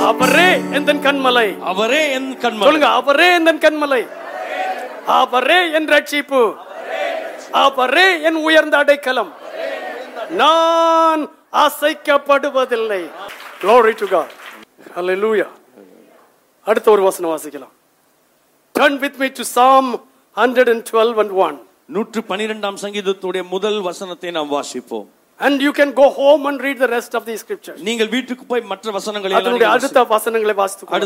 அவரே எந்த கண்மலை அவரே என் கண்மலை சொல்லுங்க அவரே எந்த கண்மலை அவரே என் ரட்சிப்பு அவரே என் உயர்ந்த அடைக்கலம் நான் அசைக்கப்படுவதில்லை glory to god hallelujah அடுத்த ஒரு வசனம் வாசிக்கலாம் turn with me to psalm 112 and 1 நூற்று பனிரெண்டாம் சங்கீதத்துடைய முதல் வசனத்தை நாம் வாசிப்போம் and you can go home and read the rest of the scriptures நீங்கள் வீட்டுக்கு போய் மற்ற வசனங்களை எல்லாம் அதனுடைய நீங்கள் அடுத்த வசனங்களை வாசித்து